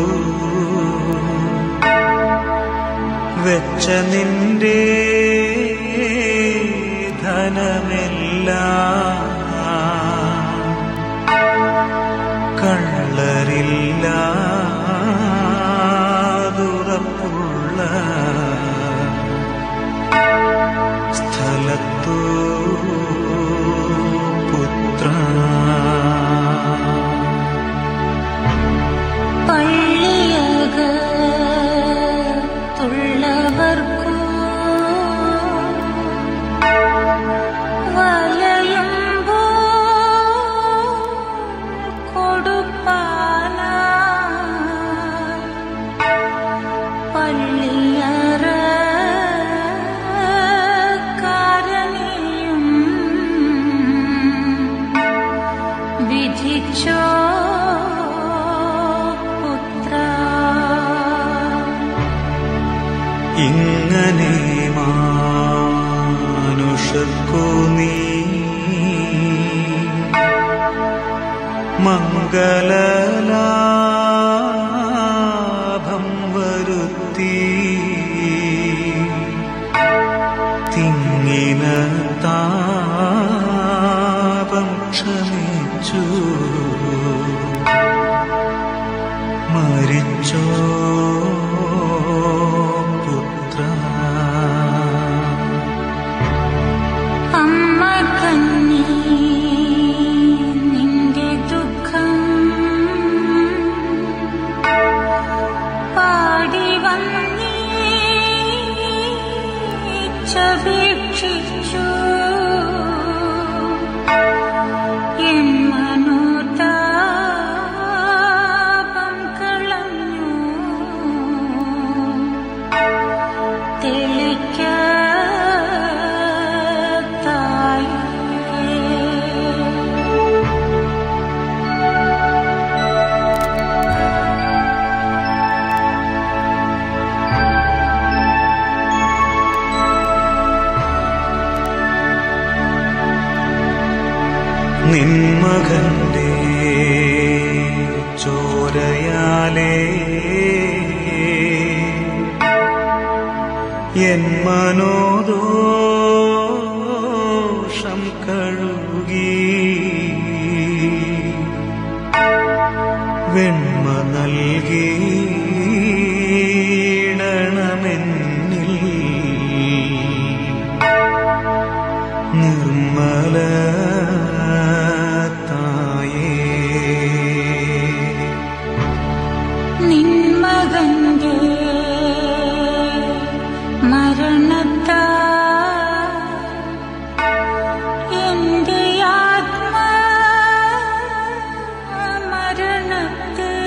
[SPEAKER 1] വെച്ച നിന്റെ ധനമെല്ലാം കള്ളരില്ലാതുറപ്പുള്ള സ്ഥലത്തു പുത്ര
[SPEAKER 2] പള്ളിയകത്തുള്ളവർക്കു വലയുമ്പോ കൊടുപ്പാനായി പള്ളിയറ കാരണിയും വിധിച്ചോ പുത്ര
[SPEAKER 1] ഇങ്ങനെ മാനുഷർക്കു നീ മംഗളലാഭം വരുത്തി തിങ്ങിന താപം ക്ഷമിച്ചു മരിച്ചോ പുത്ര
[SPEAKER 2] അമ്മ കന്നി നിന്റെ ദുഃഖം പാടി വന്നീച്ചപേക്ഷിച്ചു എൻ മനോതാപം കളഞ്ഞു തെളിക്ക
[SPEAKER 1] നിന്മകന്റെ ചോരയാലേ എൻ മനോദോഷം കഴുകി വെണ്മ നൽകിയിടണമെന്നിൽ നിർമ്മല തായേ
[SPEAKER 2] നിന്മകന്റെ മരണത്താ എന്റെ ആത്മാ മരണത്തെ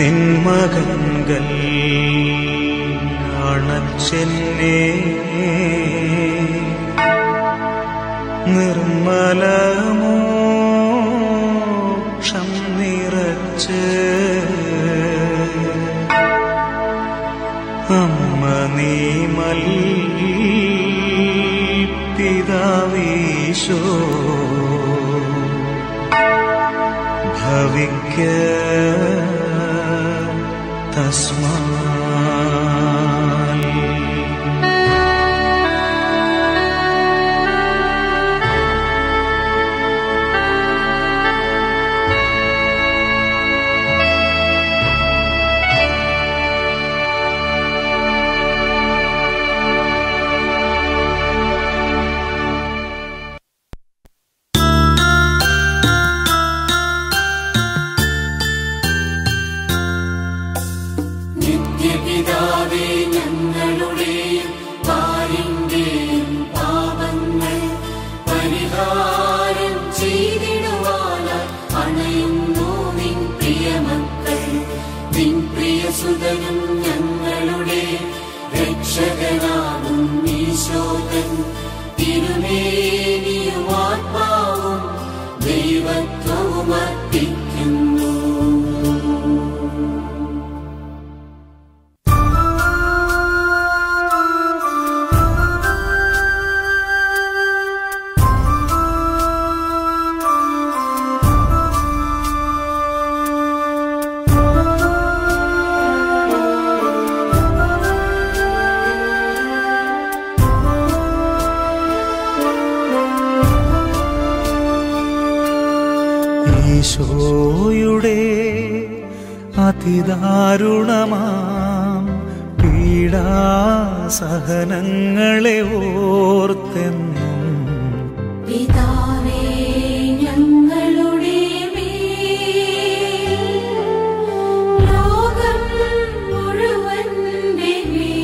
[SPEAKER 1] നിന്മകൻകൾ അണച്ചെന്നെ നിർമ്മലമോക്ഷം നിറച്ച് അമ്മ നീമൽ പിതാവീശോ ഭവിക്ക തസ്മാ
[SPEAKER 5] നിത്യപിതാവേ ഞങ്ങളുടെയും പാലിന്റെയും പാപങ്ങൾ പരിഹാരം ചെയ്തിടുവാനായി അണയുന്നു നിൻ പ്രിയമക്കൾ നിൻ പ്രിയസുതനും ഞങ്ങളുടെ രക്ഷകനാകും ഈശോകൻ തിരുമേനിയും ആത്മാവും ദൈവത്വവും അർപ്പിക്കുന്നു
[SPEAKER 1] ഈശോയുടെ അതിദാരുണമാം പീഡാസഹനങ്ങളെ ഓർത്തെന്നും
[SPEAKER 5] പിതാവേ ഞങ്ങളുടെ മേൽ ലോകം മുഴുവന്റെ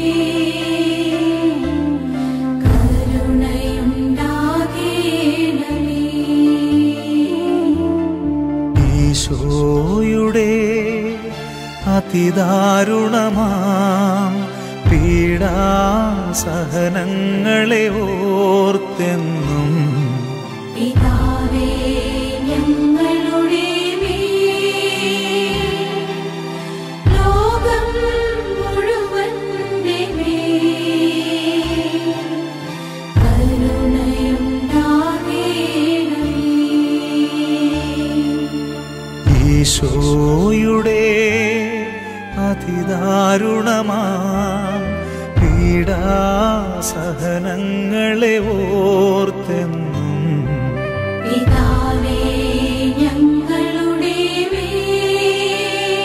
[SPEAKER 5] മേൽ കരുണയുണ്ടാകേണമേ
[SPEAKER 1] ഈശോയുടെ അതിദാരുണമാം പീഡാസഹനങ്ങളെ ഓർത്തെന്നും
[SPEAKER 5] പിതാവേ ഞങ്ങളുടെ മേൽ ലോകം മുഴുവന്റെ മേൽ കരുണയുണ്ടാകേണമേ
[SPEAKER 1] ഈശോയുടെ അതിദാരുണമാം പീഡാസഹനങ്ങളെ ഓർത്തെന്നും
[SPEAKER 5] പിതാവേ ഞങ്ങളുടെ മേൽ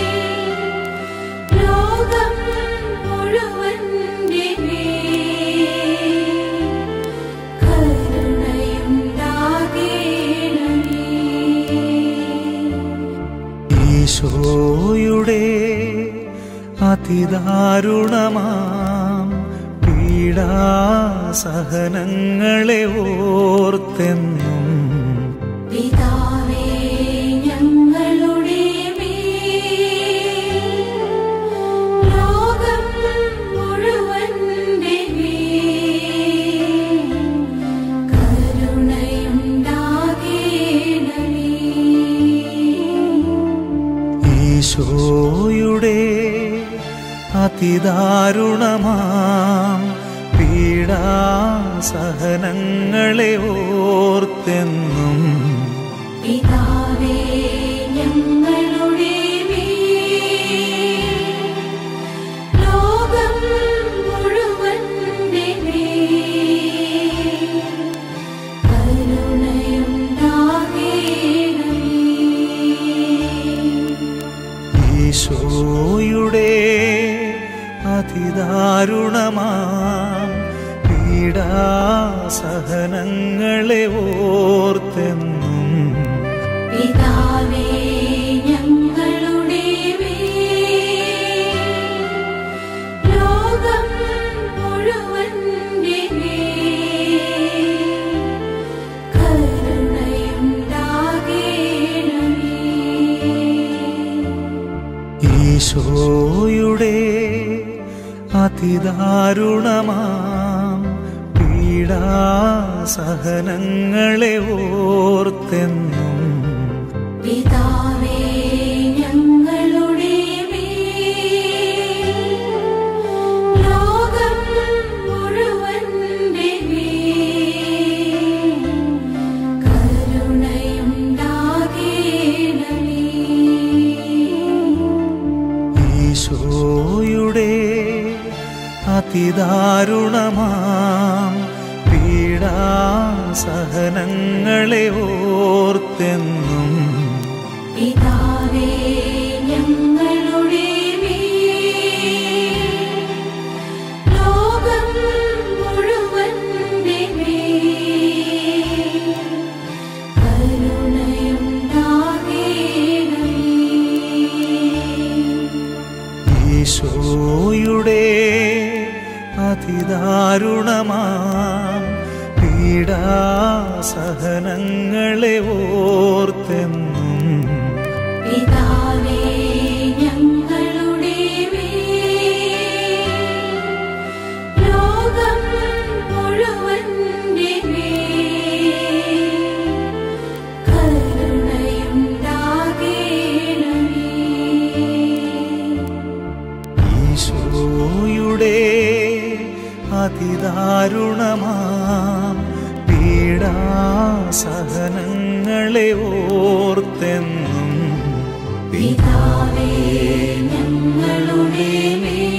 [SPEAKER 5] ലോകം മുഴുവന്റെ മേൽ കരുണയുണ്ടാകേണമേ
[SPEAKER 1] ഈശോയുടെ അതിദാരുണമാം പീഡാസഹനങ്ങളെ ഓർത്തെന്നും
[SPEAKER 5] പിതാവേ ഞങ്ങളുടെ മേൽ ലോകം മുഴുവന്റെ മേൽ കരുണയുണ്ടാകേണമേ
[SPEAKER 1] ഈശോയുടെ അതിദാരുണമാം പീഡാസഹനങ്ങളെ ഓർത്തെന്നും
[SPEAKER 5] പിതാവേ ഞങ്ങളുടെ മേൽ ലോകം മുഴുവന്റെ മേൽ കരുണയുണ്ടാകേണമേ
[SPEAKER 1] ഈശോയുടെ അതിദാരുണമാം പീഡാസഹനങ്ങളെ ഓർത്തെന്നും
[SPEAKER 5] പിതാവേ ഞങ്ങളുടെ മേൽ ലോകം മുഴുവന്റെ മേൽ കരുണയുണ്ടാകേണമേ
[SPEAKER 1] ഈശോയുടെ അതിദാരുണമാം പീഡാസഹനങ്ങളെ ഓർത്തെന്നും
[SPEAKER 5] പിതാവേ ഞങ്ങളുടെ മേൽ ലോകം മുഴുവന്റെ മേൽ കരുണയുണ്ടാകേണമേ
[SPEAKER 1] ഈശോയുടെ അതിദാരുണമാം പീഡാസഹനങ്ങളെ ഓർത്തെന്നും
[SPEAKER 5] പിതാവേ ഞങ്ങളുടെ മേൽ ലോകം മുഴുവന്റെ മേൽ കരുണയുണ്ടാകേണമേ
[SPEAKER 1] ഈശോയുടെ അതിദാരുണമാം പീഡാസഹനങ്ങളെ ഓർത്തെന്നും
[SPEAKER 5] പിതാവേ ഞങ്ങളുടെ മേൽ ലോകം മുഴുവന്റെ മേൽ കരുണയുണ്ടാകേണമേ
[SPEAKER 1] ഈശോയുടെ അതിദാരുണമാം പീഡാസഹനങ്ങളെ ഓർത്തെന്നും
[SPEAKER 5] പിതാവേ ഞങ്ങളുടെ മേൽ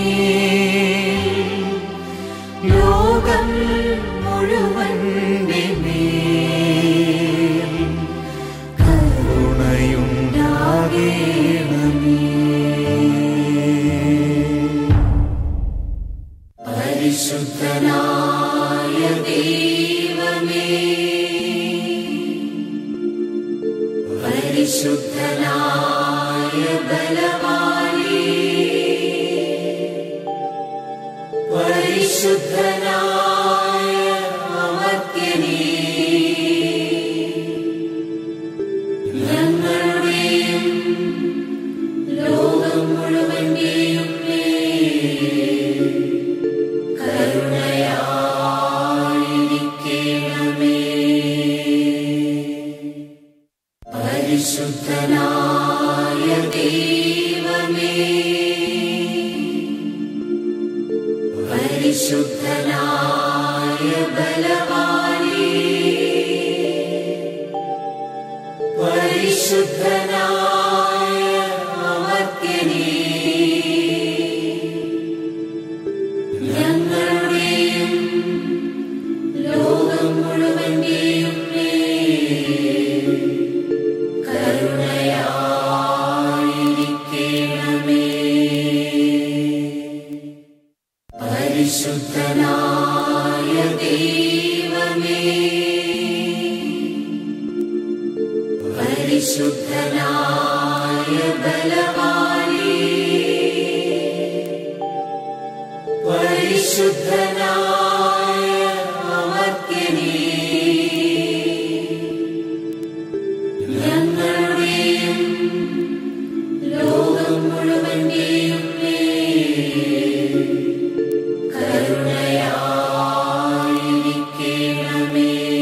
[SPEAKER 5] ലോകം മുഴുവന്റെ മേൽ
[SPEAKER 1] കരുണയുണ്ടാകേണമേ
[SPEAKER 5] പരിശുദ്ധനായ ദൈവമേ പരിശുദ്ധനായ ബലവാനേ പരിശുദ്ധനായ അമർത്യനേ ഞങ്ങളുടെയും ലോകം മുഴുവന്റെയും മേൽ കരുണയായിരിക്കണമേ പരിശുദ്ധനായ ദൈവമേ പരിശുദ്ധനായ ബലവാനേ പരിശുദ്ധനായ അമർത്യനേ ഞങ്ങളുടെയും ലോകം മുഴുവന്റെയും മേൽ കരുണയായിരിക്കണമേ പരിശുദ്ധനായ ദൈവമേ പരിശുദ്ധനായ ബലവാനേ പരിശുദ്ധനായ അമർത്യനേ ഞങ്ങളുടെയും ലോകം മുഴുവന്റെയും മേൽ കരുണയായിരിക്കണമേ